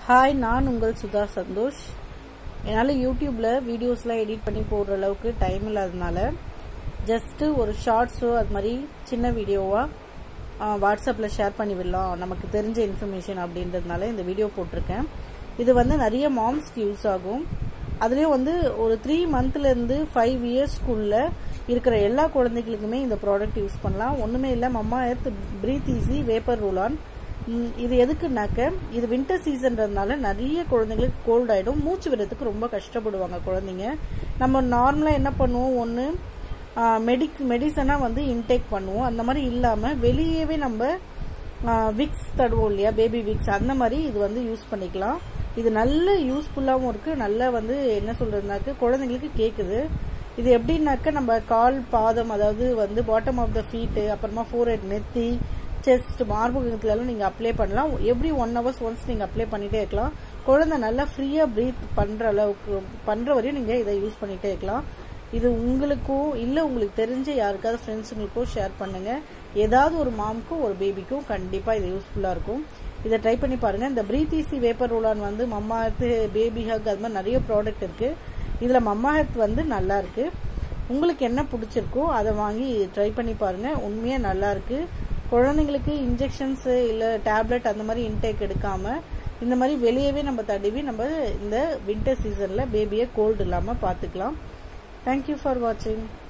hi நான் உங்கள் சுதா சந்தோஷ் என்னால் யூடியூப்பில் வீடியோஸ்லாம் எடிட் பண்ணி போடுற அளவுக்கு டைம் இல்லாததுனால ஜஸ்ட்டு ஒரு ஷார்ட்ஸோ அது மாதிரி சின்ன வீடியோவாக வாட்ஸ்அப்பில் ஷேர் பண்ணி விடலாம் நமக்கு தெரிஞ்ச இன்ஃபர்மேஷன் அப்படின்றதுனால இந்த வீடியோ போட்டிருக்கேன் இது வந்து நிறைய மாம்ஸ்க்கு யூஸ் ஆகும் அதுலேயும் வந்து ஒரு த்ரீ மந்த்லேருந்து ஃபைவ் இயர்ஸ்க்குள்ள இருக்கிற எல்லா குழந்தைகளுக்குமே இந்த ப்ராடக்ட் யூஸ் பண்ணலாம் ஒன்றுமே இல்லை Mamaearth breathe easy vapour rollon இது எதுக்குனாக்க இது வின்டர் சீசன்றதுனால நிறைய குழந்தைங்களுக்கு கோல்ட் ஆகிடும் மூச்சு விடுறதுக்கு ரொம்ப கஷ்டப்படுவாங்க குழந்தைங்க நம்ம நார்மலாக என்ன பண்ணுவோம் ஒன்று மெடிக் மெடிசனாக வந்து இன்டேக் பண்ணுவோம் அந்த மாதிரி இல்லாமல் வெளியவே நம்ம விக்ஸ் தடுவோம் இல்லையா பேபி விக்ஸ் அந்த மாதிரி இது வந்து யூஸ் பண்ணிக்கலாம் இது நல்ல யூஸ்ஃபுல்லாகவும் இருக்குது நல்லா வந்து என்ன சொல்கிறதுனாக்க குழந்தைங்களுக்கு கேட்குது இது எப்படின்னாக்க நம்ம கால் பாதம் அதாவது வந்து பாட்டம் ஆஃப் த ஃபீட்டு அப்புறமா ஃபோர் ஹெட் நெத்தி செஸ்ட் மார்பகத்துலலாம் நீங்கள் அப்ளை பண்ணலாம் எவ்ரி ஒன் ஹவர்ஸ் ஒன்ஸ் நீங்கள் அப்ளை பண்ணிகிட்டே இருக்கலாம் குழந்தை நல்லா ஃப்ரீயாக ப்ரீத் பண்ணுற அளவுக்கு பண்ணுற வரையும் நீங்கள் இதை யூஸ் பண்ணிகிட்டே இருக்கலாம் இது உங்களுக்கும் இல்லை உங்களுக்கு தெரிஞ்ச யாருக்காவது ஃப்ரெண்ட்ஸுங்களுக்கும் ஷேர் பண்ணுங்கள் ஏதாவது ஒரு மாமுக்கும் ஒரு பேபிக்கும் கண்டிப்பாக இது யூஸ்ஃபுல்லாக இருக்கும் இதை ட்ரை பண்ணி பாருங்கள் இந்த ப்ரீத் ஈஸி வேப்பர் ரோலான் வந்து மம்மா ஹெர்த்து பேபி ஹக் அது மாதிரி நிறைய ப்ராடக்ட் இருக்குது இதில் மம்மா ஹெர்த் வந்து நல்லா இருக்குது உங்களுக்கு என்ன பிடிச்சிருக்கோ அதை வாங்கி ட்ரை பண்ணி பாருங்கள் உண்மையாக நல்லா இருக்குது குழந்தைங்களுக்கு இன்ஜெக்ஷன்ஸு இல்லை டேப்லெட் அந்த மாதிரி இன்டேக் எடுக்காமல் இந்த மாதிரி வெளியவே நம்ம தடவி நம்ம இந்த வின்டர் சீசனில் பேபியை கோல்டு இல்லாமல் பார்த்துக்கலாம் தேங்க்யூ ஃபார் வாட்சிங்